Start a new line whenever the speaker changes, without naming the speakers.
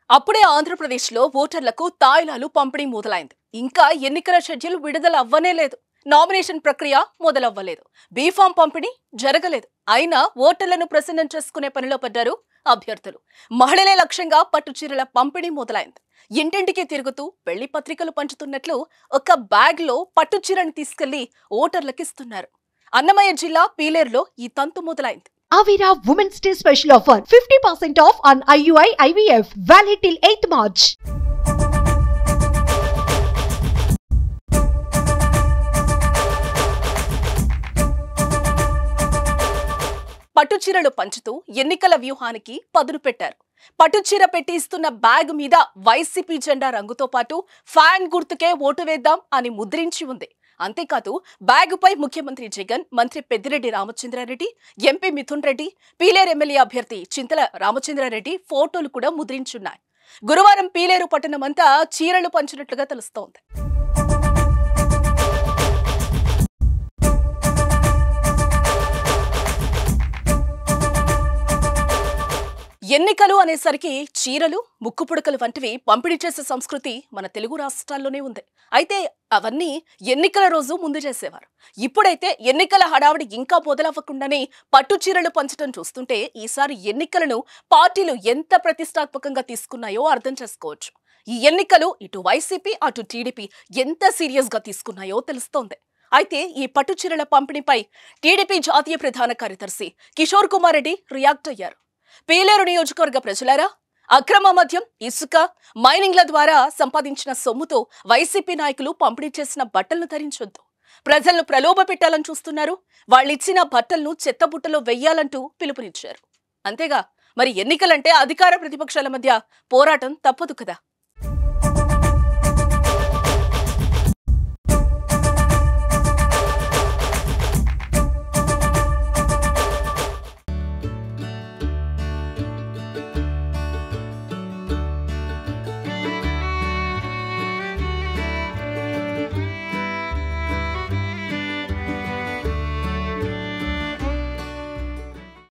అప్పుడే ఆంధ్రప్రదేశ్లో ఓటర్లకు తాయిలాలు పంపిణీ మొదలైంది ఇంకా ఎన్నికల షెడ్యూల్ విడుదల అవ్వనే లేదు నామినేషన్ ప్రక్రియ మొదలవ్వలేదు బీఫామ్ పంపిణీ జరగలేదు అయినా ఓటర్లను ప్రసన్నం చేసుకునే పనిలో పడ్డారు అభ్యర్థులు మహిళలే లక్ష్యంగా పట్టుచీరల పంపిణీ మొదలైంది ఇంటింటికి తిరుగుతూ పెళ్లి పత్రికలు పంచుతున్నట్లు ఒక బ్యాగ్ లో పట్టుచీరని తీసుకెళ్లి ఓటర్లకు ఇస్తున్నారు అన్నమయ్య జిల్లా పీలేరులో ఈ తంతు మొదలైంది
Avira Women's Day special offer 50% off on IUI IVF valid till 8th March.
పట్టుచీరలు పంచుతూ ఎన్నికల వ్యూహానికి పదును పెట్టారు పట్టుచీర పెట్టి ఇస్తున్న బ్యాగ్ మీద వైసీపీ జెండా రంగుతో పాటు ఫ్యాన్ గుర్తుకే ఓటు వేద్దాం అని ముద్రించి ఉంది అంతేకాదు బ్యాగుపై ముఖ్యమంత్రి జగన్ మంత్రి పెద్దిరెడ్డి రామచంద్రారెడ్డి ఎంపీ మిథున్ రెడ్డి పీలేరు ఎమ్మెల్యే అభ్యర్థి చింతల రామచంద్రారెడ్డి ఫోటోలు కూడా ముద్రించున్నాయి గురువారం పీలేరు పట్టణమంతా చీరలు పంచినట్లుగా తెలుస్తోంది ఎన్నికలు అనేసరికి చీరలు ముక్కు పుడకలు వంటివి పంపిణీ చేసే సంస్కృతి మన తెలుగు రాష్ట్రాల్లోనే ఉంది అయితే అవన్నీ ఎన్నికల రోజు ముందు చేసేవారు ఇప్పుడైతే ఎన్నికల హడావిడి ఇంకా మొదలవ్వకుండానే పట్టు చీరలు పంచడం చూస్తుంటే ఈసారి ఎన్నికలను పార్టీలు ఎంత ప్రతిష్టాత్మకంగా తీసుకున్నాయో అర్థం చేసుకోవచ్చు ఈ ఎన్నికలు ఇటు వైసీపీ అటు టీడీపీ ఎంత సీరియస్ గా తీసుకున్నాయో తెలుస్తోంది అయితే ఈ పట్టు చీరల పంపిణీపై టీడీపీ జాతీయ ప్రధాన కార్యదర్శి కిషోర్ కుమార్ రెడ్డి రియాక్ట్ అయ్యారు పీలేరు నియోజకవర్గ ప్రజలారా అక్రమ మద్యం ఇసుక మైనింగ్ల ద్వారా సంపాదించిన సొమ్ముతో వైసీపీ నాయకులు పంపిణీ చేసిన బట్టలను ధరించొద్దు ప్రజలను ప్రలోభ పెట్టాలని చూస్తున్నారు వాళ్ళిచ్చిన బట్టలను చెత్తబుట్టలో వెయ్యాలంటూ పిలుపునిచ్చారు అంతేగా మరి ఎన్నికలంటే అధికార ప్రతిపక్షాల మధ్య పోరాటం తప్పదు కదా